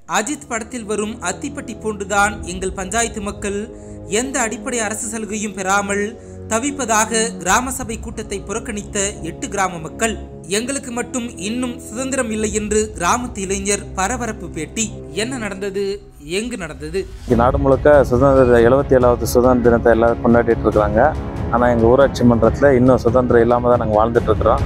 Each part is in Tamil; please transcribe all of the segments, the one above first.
அஜித் படத்தில் வரும் அத்திப்பட்டி போன்றுதான் எங்கள் பஞ்சாயத்து மக்கள் எந்த அடிப்படை அரசு சலுகையும் பெறாமல் தவிப்பதாக கிராம சபை கூட்டத்தை புறக்கணித்த எட்டு கிராம மக்கள் எங்களுக்கு மட்டும் இன்னும் சுதந்திரம் இல்லை என்று கிராமத்து இளைஞர் பரபரப்பு பேட்டி என்ன நடந்தது எங்கு நடந்தது இன்னைக்கு நாடு முழுக்க சுதந்திர எழுபத்தி ஏழாவது சுதந்திர தினத்தை எல்லாரும் கொண்டாடிட்டு இருக்கிறாங்க ஆனால் எங்கள் ஊராட்சி மன்றத்தில் இன்னும் சுதந்திரம் இல்லாமல் தான் நாங்கள் வாழ்ந்துட்டு இருக்கிறோம்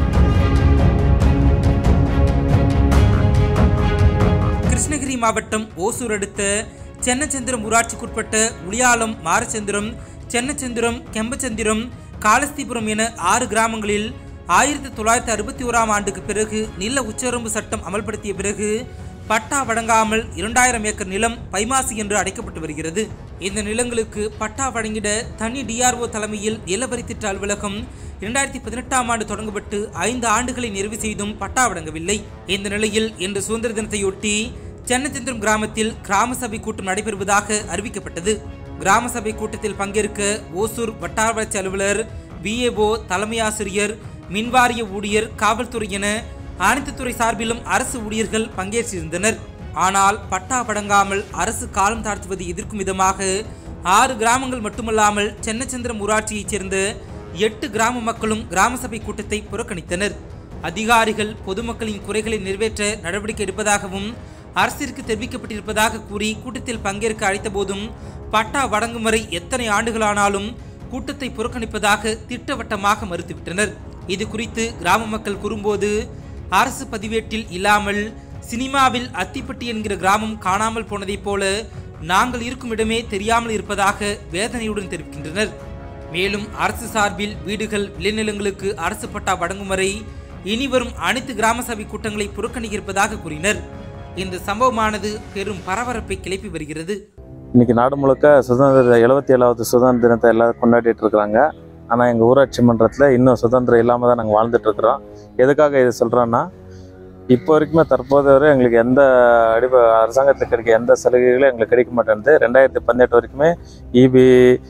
கிருஷ்ணகிரி மாவட்டம் ஓசூர் அடுத்த சென்னச்சந்திரம் ஊராட்சிக்குட்பட்ட உளியாலம் மாரச்சந்திரம் சென்னச்சந்திரம் கெம்பச்சந்திரம் காலஸ்திபுரம் என ஆறு கிராமங்களில் ஆயிரத்தி தொள்ளாயிரத்தி அறுபத்தி ஓராம் ஆண்டுக்கு பிறகு நில உச்சவரம்பு சட்டம் அமல்படுத்திய பிறகு பட்டா வழங்காமல் இரண்டாயிரம் ஏக்கர் நிலம் பைமாசி என்று அழைக்கப்பட்டு வருகிறது இந்த நிலங்களுக்கு பட்டா வழங்கிட தனி டிஆர்ஓ தலைமையில் நிலவரி திட்ட அலுவலகம் இரண்டாயிரத்தி பதினெட்டாம் ஆண்டு தொடங்கப்பட்டு ஐந்து ஆண்டுகளை நிறைவு செய்தும் பட்டா வழங்கவில்லை இந்த நிலையில் இன்று சுதந்திர தினத்தையொட்டி சென்னச்சந்திரம் கிராமத்தில் கிராம சபை கூட்டம் நடைபெறுவதாக அறிவிக்கப்பட்டது கிராம சபை கூட்டத்தில் பங்கேற்க ஓசூர் வட்டார வளர்ச்சி அலுவலர் பிஏஓ தலைமை ஆசிரியர் மின்வாரிய ஊழியர் காவல்துறை என அனைத்து துறை சார்பிலும் அரசு ஊழியர்கள் பங்கேற்றிருந்தனர் ஆனால் பட்டா வழங்காமல் அரசு காலம் தாழ்த்துவதை எதிர்க்கும் விதமாக ஆறு கிராமங்கள் மட்டுமல்லாமல் சென்னச்சந்திரம் ஊராட்சியைச் சேர்ந்த எட்டு கிராம மக்களும் கிராம சபை கூட்டத்தை புறக்கணித்தனர் அதிகாரிகள் பொதுமக்களின் குறைகளை நிறைவேற்ற நடவடிக்கை எடுப்பதாகவும் அரசிற்கு தெரிவிக்கப்பட்டிருப்பதாக கூறி கூட்டத்தில் பங்கேற்க அழைத்தபோதும் பட்டா வழங்கும் வரை எத்தனை ஆண்டுகளானாலும் கூட்டத்தை புறக்கணிப்பதாக திட்டவட்டமாக மறுத்துவிட்டனர் இது குறித்து கிராம மக்கள் கூறும்போது அரசு பதிவேட்டில் இல்லாமல் சினிமாவில் அத்திப்பட்டி என்கிற கிராமம் காணாமல் போனதைப் போல நாங்கள் இருக்கும் இடமே தெரியாமல் இருப்பதாக வேதனையுடன் தெரிவிக்கின்றனர் மேலும் அரசு சார்பில் வீடுகள் விளைநிலங்களுக்கு அரசு பட்டா வழங்கும் வரை இனி வரும் அனைத்து கிராம சபை கூட்டங்களை புறக்கணிக்க இருப்பதாக கூறினர் இந்த சம்பவமானது பெரும் பரபரப்பை கிளப்பி வருகிறது இன்னைக்கு நாடு முழுக்க சுதந்திர எழுபத்தி ஏழாவது சுதந்திர தினத்தை எல்லாரும் கொண்டாடிட்டு இருக்கிறாங்க ஆனால் எங்கள் ஊராட்சி மன்றத்தில் இன்னும் சுதந்திரம் இல்லாமல் தான் நாங்கள் வாழ்ந்துட்டு இருக்கிறோம் எதுக்காக இது சொல்கிறோன்னா இப்போ வரைக்குமே தற்போது வரை எங்களுக்கு எந்த அடிப்ப அரசாங்கத்தில் கிடைக்க எந்த சலுகைகளும் எங்களுக்கு கிடைக்க மாட்டேன்து ரெண்டாயிரத்தி பதினெட்டு வரைக்குமே இபி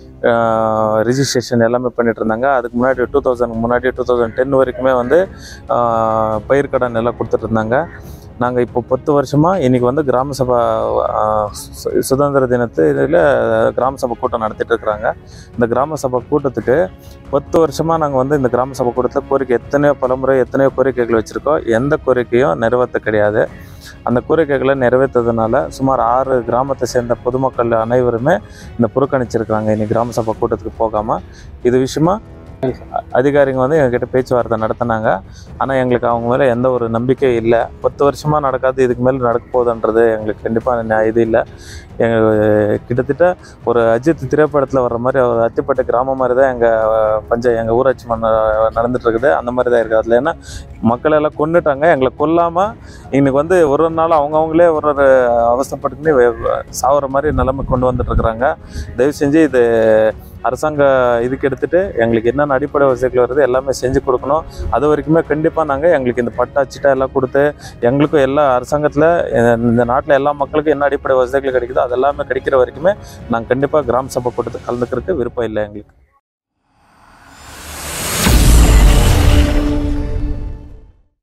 ரிஜிஸ்ட்ரேஷன் எல்லாமே பண்ணிட்டு இருந்தாங்க அதுக்கு முன்னாடி டூ தௌசண்ட் முன்னாடி டூ தௌசண்ட் டென் வரைக்குமே வந்து ஆஹ், பயிர்க்கடன் எல்லாம் கொடுத்துட்டு இருந்தாங்க நாங்கள் இப்போ பத்து வருஷமாக இன்றைக்கி வந்து கிராம சபை ஆஹ், சு- சுதந்திர தினத்து இதில் கிராம சபை கூட்டம் நடத்திட்டு இருக்கிறாங்க இந்த கிராம சபை கூட்டத்துக்கு பத்து வருஷமாக நாங்கள் வந்து இந்த கிராம சபை கூட்டத்தில் கோரிக்கை எத்தனையோ பலமுறை எத்தனையோ கோரிக்கைகள் வச்சுருக்கோம் எந்த கோரிக்கையும் நிறைவேற்ற கிடையாது அந்த கோரிக்கைகளை நிறைவேற்றதுனால சுமார் ஆறு கிராமத்தை சேர்ந்த பொதுமக்கள் அனைவருமே இந்த புறக்கணிச்சிருக்கிறாங்க இன்னைக்கு கிராம சபை கூட்டத்துக்கு போகாமல் இது விஷயமா அதிகாரிங்க வந்து எங்ககிட்ட பேச்சுவார்த்தை நடத்தினாங்க ஆனால் எங்களுக்கு அவங்க மேலே எந்த ஒரு நம்பிக்கையும் இல்லை பத்து வருஷமாக நடக்காது இதுக்கு மேலே நடக்க போகுதுன்றது எங்களுக்கு கண்டிப்பாக இது இல்லை எங்கள் கிட்டத்தட்ட ஒரு அஜித் திரைப்படத்தில் வர்ற மாதிரி ஒரு அத்திப்பட்ட கிராமம் மாதிரி தான் எங்கள் பஞ்ச எங்கள் ஊராட்சி மன்ன நடந்துட்டு இருக்குது அந்த மாதிரி தான் இருக்குது அதில் ஏன்னா மக்களை எல்லாம் கொண்டுட்டாங்க எங்களை கொல்லாமல் இன்னைக்கு வந்து ஒரு ஒரு நாள் அவங்கவுங்களே ஒரு ஒரு அவஸ்தைப்பட்டுக்கினே வே- சாவற மாதிரி நிலைமை கொண்டு வந்துட்டு இருக்கிறாங்க தயவு செஞ்சு இது அரசாங்க இதுக்கு எடுத்துட்டு எங்களுக்கு என்னென்ன அடிப்படை வசதிகள் வருது எல்லாமே செஞ்சு கொடுக்கணும் அது வரைக்குமே கண்டிப்பாக நாங்கள் எங்களுக்கு இந்த பட்டா சிட்டா எல்லாம் கொடுத்து எங்களுக்கும் எல்லா அரசாங்கத்தில் இந்த நாட்டில் எல்லா மக்களுக்கும் என்ன அடிப்படை வசதிகள் கிடைக்குதோ அது எல்லாமே கிடைக்கிற வரைக்குமே நாங்கள் கண்டிப்பாக கிராம சபை கூட்டத்துக்கு கலந்துக்கிறதுக்கு விருப்பம் இல்லை எங்களுக்கு